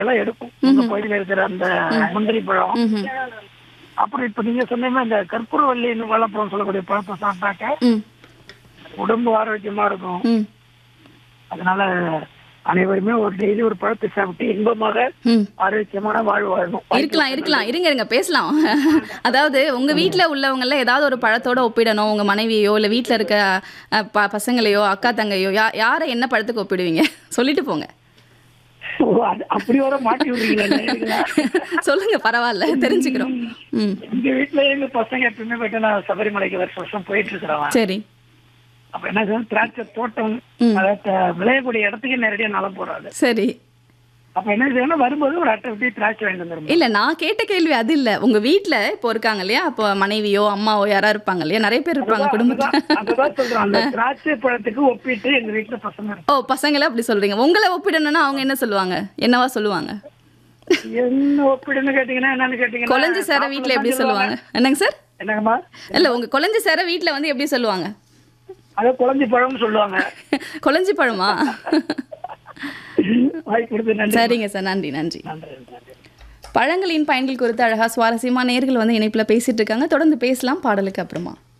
எல்லாம் எடுக்கும் உங்க பகுதியில இருக்கிற அந்த முந்திரி பழம் ம்ஹும். அப்புறம் இப்ப நீங்க சொன்னீங்க இந்த கற்பூரவல்லின்னு வாழைப்பழம் சொல்லக்கூடிய பழத்தை சாப்பிட்டாக்க ம் உடம்பு ஆரோக்கியமா இருக்கும் ம் அதனால அனைவருமே ஒரு டெய்லி ஒரு பழத்தை சாப்பிட்டு இன்பமாக ம் ஆரோக்கியமான வாழ்வு வாழணும் இருக்கலாம் இருக்கலாம் இருங்க இருங்க பேசலாம் அதாவது உங்க வீட்ல உள்ளவங்கள ஏதாவது ஒரு பழத்தோட ஒப்பிடணும் உங்க மனைவியோ இல்ல வீட்ல இருக்க அஹ், ப- பசங்களையோ அக்கா தங்கையோ யா யாரை என்ன பழத்துக்கு ஒப்பிடுவீங்க சொல்லிட்டு போங்க ஓ, அது- அப்படி வர மாட்டி விடுறீங்களா சொல்லுங்க பரவாயில்ல தெரிஞ்சுக்கிறோம் ம் எங்க வீட்டுல எங்க பசங்க எப்பயுமே போயிட்டு நான் சபரிமலைக்கு வருஷம் வருஷம் போயிட்டு இருக்கிறவன் சரி அப்ப என்ன செய்வோம், திராட்சை தோட்டம் அதாவது த- விளையக்கூடிய இடத்துக்கு நேரடியா நலம் போறாது சரி அப்ப என்ன செய்யணும் வரும்போது ஒரு அட்டை விட்டு திராட்சை வாங்கிட்டு வந்துருவோம் இல்ல நான் கேட்ட கேள்வி அது இல்ல உங்க வீட்ல இப்போ இருக்காங்க இல்லையா இப்போ மனைவியோ அம்மாவோ யாரா இருப்பாங்க இல்லையா நிறைய பேர் இருப்பாங்க குடும்பத்துல அதுதான் அதுதான் சொல்றேன் அந்த திராட்சை பழத்துக்கு ஒப்பிட்டு எங்க வீட்டுல பசங்க இருக்கு. ஓ பசங்கள அப்படி சொல்றீங்க உங்களை ஒப்பிடணும்னா அவங்க என்ன சொல்லுவாங்க என்னவா சொல்லுவாங்க என்ன ஒப்பிடுன்னு கேட்டீங்கன்னா என்னன்னு கேட்டீங்கன்னா கொலைஞ்சு சேர வீட்ல எப்படி சொல்லுவாங்க என்னங்க சார் என்னங்கம்மா இல்ல உங்க கொலைஞ்சு சேர வீட்ல வந்து எப்படி சொல்லுவாங்க அதை குழந்தை பழம்னு சொல்லுவாங்க கொலைஞ்சு பழமா வாய் கொடுத்து நன்றி சரிங்க சார் நன்றி நன்றி நன்றி நன்றி பழங்களின் பயன்கள் குறித்து அழகா சுவாரஸ்யமா நேர்கள் வந்து இணைப்புல பேசிட்டு இருக்காங்க தொடர்ந்து பேசலாம் பாடலுக்கு அப்புறமா